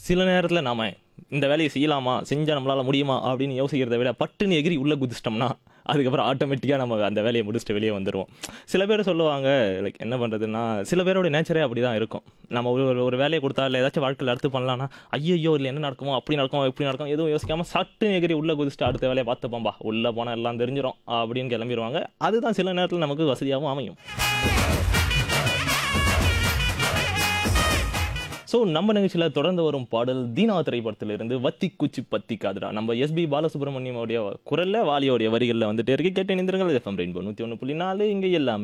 சில நேரத்தில் நாம இந்த வேலையை செய்யலாமா செஞ்சால் நம்மளால் முடியுமா அப்படின்னு யோசிக்கிறத விட பட்டுன்னு எகிரி உள்ளே குதிச்சிட்டோம்னா அதுக்கப்புறம் ஆட்டோமேட்டிக்காக நம்ம அந்த வேலையை முடிச்சுட்டு வெளியே வந்துடுவோம் சில பேர் சொல்லுவாங்க லைக் என்ன பண்ணுறதுன்னா சில பேரோட நேச்சரே அப்படி தான் இருக்கும் நம்ம ஒரு ஒரு- ஒரு வேலையை கொடுத்தா இல்லை ஏதாச்சும் வாழ்க்கையில் அடுத்து பண்ணலாம்னா ஐயோ இல்லை என்ன நடக்குமோ அப்படி நடக்குமோ இப்படி நடக்கும் எதுவும் யோசிக்காமல் சட்டுன்னு எகிரி உள்ளே குதிச்சுட்டு அடுத்த வேலையை பார்த்துப்போம்பா உள்ளே போனால் எல்லாம் தெரிஞ்சிடும் அப்படின்னு கிளம்பிடுவாங்க அதுதான் சில நேரத்தில் நமக்கு வசதியாகவும் அமையும் ஸோ நம்ம நிகழ்ச்சியில் தொடர்ந்து வரும் பாடல் தீனா திரைப்படத்திலிருந்து வத்தி குச்சி பத்தி காதுரா நம்ம எஸ்பி பாலசுப்ரமணியமுடைய குரல்ல வாலியோடைய வரிகளில் வந்துட்டே இருக்கு கேட்டு நிந்திரங்கள் எஃப்எம் ரெயின்போ நூற்றி ஒன்று புள்ளி நாலு இங்கே எல்லாமே